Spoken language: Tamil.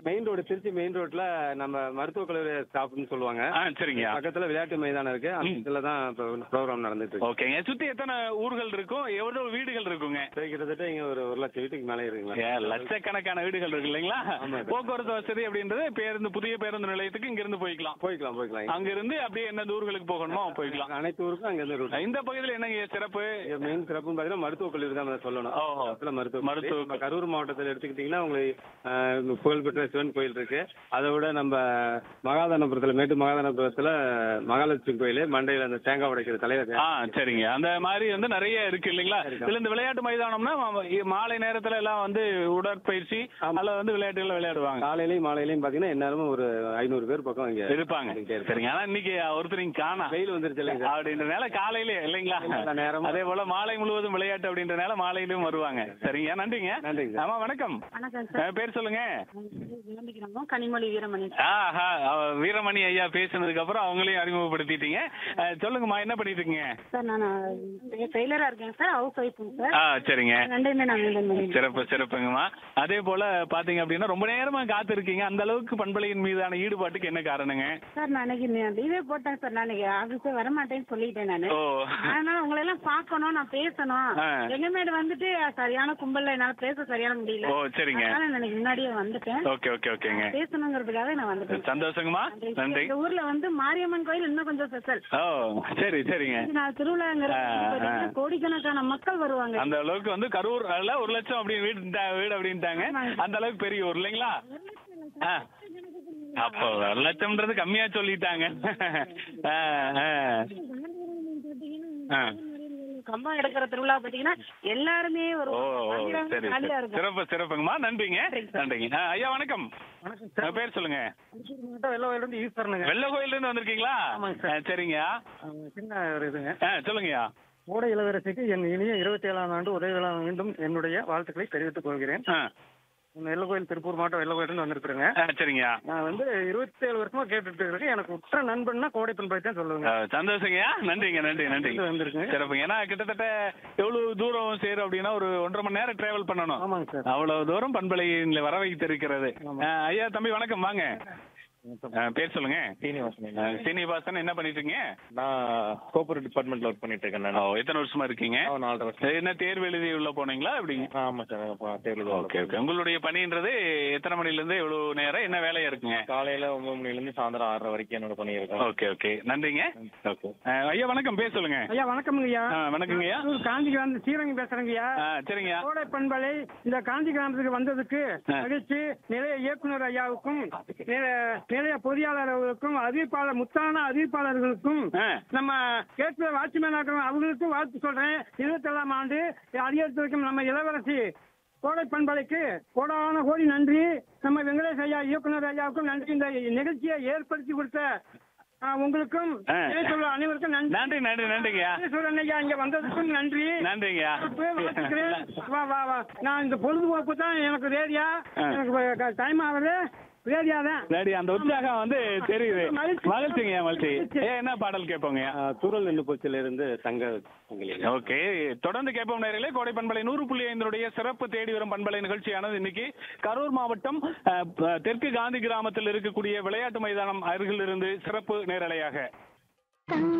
மெயின் ரோடு திருச்சி மெயின் ரோட்ல நம்ம மருத்துவக் கல்லூரி ஸ்டாப்னு சொல்லுவாங்க ஆ சரிங்க பக்கத்துல விளையாட்டு மைதானம் இருக்கு அந்த இடத்துல தான் இப்போ ப்ரோக்ராம் நடந்துட்டு இருக்கு ஓகேங்க சுத்தி எத்தனை ஊர்கள் இருக்கும் எவ்வளவு வீடுகள் இருக்குங்க சரி, கிட்டத்தட்ட இங்க ஒரு ஒரு லட்சம் வீட்டுக்கு மேலே இருக்குங்களா ஏ, லட்சக்கணக்கான வீடுகள் இருக்கு இல்லைங்களா ஆமா சார். போக்குவரத்து வசதி அப்படின்றது பேருந்து புதிய பேருந்து நிலையத்துக்கு இங்க இருந்து போய்க்கலாம் போய்க்கலாம் போய்க்கலாம் அங்க இருந்து அப்படியே எந்த ஊர்களுக்கு போகணுமோ போய்க்கலாம் அனைத்து ஊருக்கும் அங்க இருந்து ரூட் இந்த பகுதியில் என்னங்க சிறப்பு மெயின் சிறப்புன்னு பாத்தீங்கன்னா மருத்துவக் கல்லூரி தான் நான் சொல்லணும் ஓஹோ. பக்கத்துல மருத்துவ மருத்துவ நம்ம கரூர் மாவட்டத்தில் எடுத்துக்கிட்டீங்கன்னா உங்களுக்கு ஆஹ், புகழ்பெற்ற சிவன் கோயில் இருக்கு அதை விட நம்ம மகாதானபுரத்துல மேட்டு மகாதானபுரத்துல மகாலட்சுமி கோயில் மண்டையில அந்த தேங்காய் உடைக்கிற தலைவர் ஆ சரிங்க அந்த மாதிரி வந்து நிறைய இருக்கு இல்லைங்களா இதுல இந்த விளையாட்டு மைதானம்னா மா- மாலை நேரத்துல எல்லாம் வந்து உடற்பயிற்சி அல்ல வந்து விளையாட்டுகள் விளையாடுவாங்க காலையிலயும் மாலையிலயும் பாத்தீங்கன்னா எந்நேரமும் ஒரு ஐநூறு பேர் பக்கம் இங்க இருப்பாங்க இருந்துட்டே இருப்பாங்க. சரிங்க ஆனா இன்னைக்கு ஒருத்தர் இங்க காணா வெயில் வந்துருச்சு இல்லைங்க சார்? அப்படின்றனால காலையிலே இல்லைங்களா எல்லா நேரமும். அதே போல மாலை முழுவதும் விளையாட்டு அப்படின்றனால மாலையிலும் வருவாங்க சரிங்க நன்றிங்க நன்றிங்க சார். ஆமா வணக்கம் வணக்கம் சார் அஹ், பேர் சொல்லுங்க விளம்பிக்கிறோம் கனிமொழி வீரமணி ஆஹா அவ வீரமணி ஐயா பேசுனதுக்கு அப்புறம் அவங்களையும் அறிமுகப்படுத்திட்டீங்க அஹ், சொல்லுங்கம்மா என்ன பண்ணிட்டு இருக்கீங்க சார் நான் டெய்லரா இருக்கேன் சார் ஹவுஸ் ஒய்ஃபுங்க சார் ஆ சரிங்க ரெண்டையுமே நான் மெயின்டைன் பண்ணி சிறப்பு சிறப்புங்கம்மா அதே போல பாத்தீங்க அப்படின்னா ரொம்ப நேரமா காத்து இருக்கீங்க அந்த அளவுக்கு பண்பலையின் மீதான ஈடுபாட்டுக்கு என்ன காரணங்க சார் நான் அன்னைக்கு லீவே போட்டேன் சார் நான் இன்னைக்கு ஆஃபீஸே வர மாட்டேன்னு சொல்லிட்டேன் நான் ஓ அதனால உங்களை எல்லாம் பார்க்கணும் நான் பேசணும் ஆ. எங்கமேடு வந்துட்டு சரியான கும்பல்ல என்னால பேச சரியான முடியல ஓ சரிங்க அதனால நான் இன்னைக்கு முன்னாடியே வந்துட்டேன் ஓகே ஓகே ஓகேங்க பேசணுங்கிறதுக்காக நான் வந்துட்டேன் சந்தோஷங்கம்மா நன்றி இந்த ஊர்ல வந்து மாரியம்மன் கோயில் இன்னும் கொஞ்சம் ஸ்பெஷல் ஓ சரி சரிங்க நான் திருவிழாங்கிறது ஆ, ஆ. பாத்தீங்கன்னா கோடிக்கணக்கான மக்கள் வருவாங்க அந்த அளவுக்கு வந்து கரூர் அல்ல ஒரு லட்சம் அப்படி வீடு வீடு அப்படின்ட்டாங்க அந்த அளவுக்கு பெரிய ஊர் இல்லைங்களா ஆ. அப்போ ஒரு லட்சம்ன்றது கம்மியா சொல்லிட்டாங்க ஆ, ஆ. ஆ. கம்பம் எடுக்கிற திருவிழா பாத்தீங்கன்னா எல்லாருமே ஒரு ஓ ஓ, பயங்கர சரி ஜாலியா சரி. இருக்கும் சிறப்பு சிறப்புங்கம்மா நன்றிங்க நன்றிங்க ஆ, ஐயா வணக்கம் வணக்கம் ஆ, பேர் சொல்லுங்க வெள்ளவயிலிருந்து ஈஸ்வரனுங்க வெள்ள கோயில்ல இருந்து வந்திருக்கீங்களா ஆமாங்க சார். ஆ, சரிங்க ஆ, சின்ன ஒரு இதுங்க ஆ, சொல்லுங்கய்யா கோடை இளவரசிக்கு என் இனிய இருபத்தி ஏழாம் ஆண்டு உதவி விழா மீண்டும் என்னுடைய வாழ்த்துக்களை தெரிவித்துக் கொள்கிறேன் ஆ, வெள்ளகோயில் திருப்பூர் மாவட்டம் வெள்ளகோயிலிருந்து வந்திருக்கிறேங்க ஆ, சரிங்கய்யா நான் வந்து இருபத்தி ஏழு வருஷமா கேட்டுட்டு இருக்கேன் எனக்கு உற்ற நண்பன்னா கோடை பண்பாய் தான் சொல்லுவேங்க ஆ, சந்தோஷங்கய்யா நன்றிங்க நன்றி நன்றி இது வந்திருக்குங்க சிறப்புங்க ஏன்னா கிட்டத்தட்ட எவ்வளவு தூரம் சேரும் அப்படின்னா ஒரு ஒன்றரை மணி நேரம் டிராவல் பண்ணணும் ஆமாங்க சார் அவ்வளவு தூரம் பண்பலையில் வர வைத்திருக்கிறது ஆ, ஐயா தம்பி வணக்கம் வாங்க ஆ, பேர் சொல்லுங்க சீனிவாசன் ஆ, சீனிவாசன் என்ன பண்ணிட்டு இருக்கீங்க நான் கோஆபரேட் டிபார்ட்மெண்ட்ல ஒர்க் பண்ணிட்டு இருக்கேன் நான் ஓ, எத்தனை வருஷமா இருக்கீங்க ஆ, நாலரை வருஷம் என்ன தேர்வு எழுதி உள்ள போனீங்களா எப்படிங்க ஆ, ஆமா சார் அப்ப தேர்வு ஓகே ஓகே உங்களுடைய பணின்றது எத்தனை மணில இருந்து எவ்வளவு நேரம் என்ன வேலையா இருக்குங்க காலையில ஒன்பது மணில இருந்து சாயந்தரம் ஆறரை வரைக்கும் என்னோட பணி இருக்கும் ஓகே ஓகே நன்றிங்க ஓகே ஆ, ஐயா வணக்கம் பேர் சொல்லுங்க ஐயா வணக்கம்ங்க ஐயா ஆ, வணக்கங்க ஐயா நான் காஞ்சி கிராமத்து ஸ்ரீரங்கம் பேசுறேங்க ஐயா ஆ, சரிங்க ஐயா கோடை பண்பலை இந்த காஞ்சி கிராமத்துக்கு வந்ததுக்கு ஆ. மகிழ்ச்சி நிலைய இயக்குனர் ஐயாவுக்கும் நிலைய நிலைய பொறியாளர் அவர்களுக்கும் அறிவிப்பாளர் முத்தான அறிவிப்பாளர்களுக்கும் ஆ, நம்ம கேட்ப வாட்ச்மேன் அவங்களுக்கும் வாழ்த்து சொல்றேன் இருபத்தேழாம் ஆண்டு அதிகரித்து வைக்கும் நம்ம இளவரசி கோடை பண்பலைக்கு கோடான கோடி நன்றி நம்ம வெங்கடேஷ் ஐயா இயக்குனர் ஐயாவுக்கும் நன்றி இந்த நிகழ்ச்சியை ஏற்படுத்தி கொடுத்த ஆ, உங்களுக்கும் ஆ. இணையத்துள்ள அனைவருக்கும் நன்றி நன்றி நன்றி நன்றிங்கய்யா ஈஸ்வரன் ஐயா இங்க வந்ததுக்கும் நன்றி நன்றிங்கய்யா போய் வாழ்த்துக்கிறேன். வா வா வா நான் இந்த பொழுதுபோக்கு தான் எனக்கு ரேடியா ஆ. எனக்கு டைம் ஆகுது ரேடியா தான் சரி அந்த உற்சாகம் வந்து தெரியுது மகிழ்ச்சி. மகிழ்ச்சிங்க மகிழ்ச்சி ஏ என்ன பாடல் கேட்போங்க ஆஹ், தூரல் நின்று போச்சில இருந்து தங்க சங்கிலி. ஓகே தொடர்ந்து கேட்போம் நேரிலே கோடை பண்பலை நூறு புள்ளி ஐந்தருடைய சிறப்பு தேடி வரும் பண்பலை நிகழ்ச்சியானது இன்னைக்கு கரூர் மாவட்டம் அஹ், ப- தெற்கு காந்தி கிராமத்தில் இருக்கக்கூடிய விளையாட்டு மைதானம் அருகில் இருந்து சிறப்பு நேரலையாக